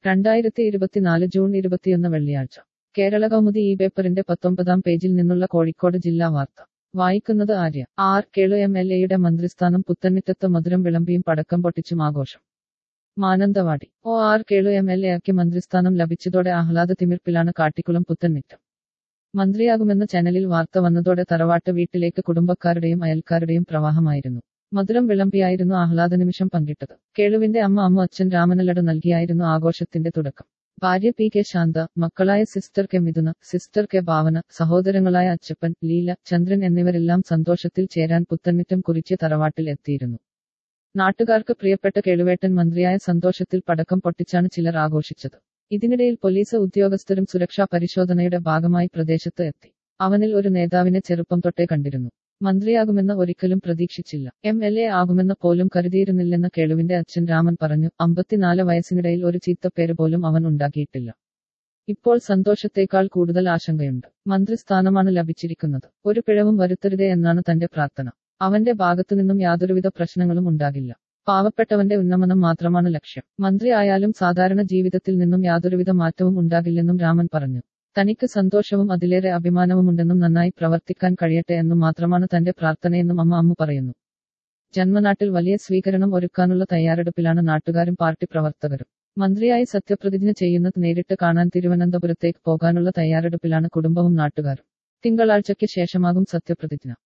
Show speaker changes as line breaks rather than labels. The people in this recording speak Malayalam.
രണ്ടായിരത്തി ഇരുപത്തിനാല് ജൂൺ ഇരുപത്തിയൊന്ന് വെള്ളിയാഴ്ച കേരള കൗമുദി ഈ പേപ്പറിന്റെ പത്തൊമ്പതാം പേജിൽ നിന്നുള്ള കോഴിക്കോട് ജില്ലാ വാർത്ത വായിക്കുന്നത് Arya R Kelu M L എയുടെ മന്ത്രിസ്ഥാനം പുത്തൻമിറ്റത്ത് മധുരം വിളമ്പിയും പടക്കം പൊട്ടിച്ചും ആഘോഷം Mananthavady O R Kelu M L എക്ക് മന്ത്രിസ്ഥാനം ലഭിച്ചതോടെ ആഹ്ലാദ തിമിർപ്പിലാണ് കാട്ടിക്കുളം പുത്തൻമിറ്റം മന്ത്രിയാകുമെന്ന ചാനലിൽ വാർത്ത വന്നതോടെ തറവാട്ട് വീട്ടിലേക്ക് കുടുംബക്കാരുടെയും അയൽക്കാരുടെയും പ്രവാഹമായിരുന്നു മധുരം വിളമ്പിയായിരുന്നു ആഹ്ലാദ നിമിഷം പങ്കിട്ടത് കേളുവിന്റെ അമ്മ അമ്മു അച്ഛൻ രാമനല്ലട് നൽകിയായിരുന്നു ആഘോഷത്തിന്റെ തുടക്കം ഭാര്യ പി കെ ശാന്ത മക്കളായ sister K Mithuna sister K Bhavana സഹോദരങ്ങളായ അച്ചപ്പൻ ലീല ചന്ദ്രൻ എന്നിവരെല്ലാം സന്തോഷത്തിൽ ചേരാൻ പുത്തൻമിറ്റം കുറിച്ച് തറവാട്ടിൽ എത്തിയിരുന്നു നാട്ടുകാർക്ക് പ്രിയപ്പെട്ട കേളുവേട്ടൻ മന്ത്രിയായ സന്തോഷത്തിൽ പടക്കം പൊട്ടിച്ചാണ് ചിലർ ആഘോഷിച്ചത് ഇതിനിടയിൽ പോലീസ് ഉദ്യോഗസ്ഥരും സുരക്ഷാ പരിശോധനയുടെ ഭാഗമായി പ്രദേശത്ത് എത്തി അവനിൽ ഒരു നേതാവിനെ ചെറുപ്പം തൊട്ടേ കണ്ടിരുന്നു മന്ത്രിയാകുമെന്ന് ഒരിക്കലും പ്രതീക്ഷിച്ചില്ല എം എൽ എ ആകുമെന്ന് പോലും കരുതിയിരുന്നില്ലെന്ന് കേളുവിന്റെ അച്ഛൻ രാമൻ പറഞ്ഞു അമ്പത്തിനാല് വയസ്സിനിടയിൽ ഒരു ചീത്തപ്പേര് പോലും അവൻ ഉണ്ടാക്കിയിട്ടില്ല ഇപ്പോൾ സന്തോഷത്തേക്കാൾ കൂടുതൽ ആശങ്കയുണ്ട് മന്ത്രിസ്ഥാനമാണ് ലഭിച്ചിരിക്കുന്നത് ഒരു പിഴവും വരുത്തരുതേ എന്നാണ് തന്റെ പ്രാർത്ഥന അവന്റെ ഭാഗത്തുനിന്നും യാതൊരുവിധ പ്രശ്നങ്ങളും ഉണ്ടാകില്ല പാവപ്പെട്ടവന്റെ ഉന്നമനം മാത്രമാണ് ലക്ഷ്യം മന്ത്രി ആയാലും സാധാരണ ജീവിതത്തിൽ നിന്നും യാതൊരുവിധ മാറ്റവും ഉണ്ടാകില്ലെന്നും രാമൻ പറഞ്ഞു തനിക്ക് സന്തോഷവും അതിലേറെ അഭിമാനവുമുണ്ടെന്നും നന്നായി പ്രവർത്തിക്കാൻ കഴിയട്ടെ എന്നും മാത്രമാണ് തന്റെ പ്രാർത്ഥനയെന്നും അമ്മ അമ്മു പറയുന്നു ജന്മനാട്ടിൽ വലിയ സ്വീകരണം ഒരുക്കാനുള്ള തയ്യാറെടുപ്പിലാണ് നാട്ടുകാരും പാർട്ടി പ്രവർത്തകരും മന്ത്രിയായി സത്യപ്രതിജ്ഞ ചെയ്യുന്നത് നേരിട്ട് കാണാൻ തിരുവനന്തപുരത്തേക്ക് പോകാനുള്ള തയ്യാറെടുപ്പിലാണ് കുടുംബവും നാട്ടുകാരും തിങ്കളാഴ്ചയ്ക്ക് ശേഷമാകും സത്യപ്രതിജ്ഞ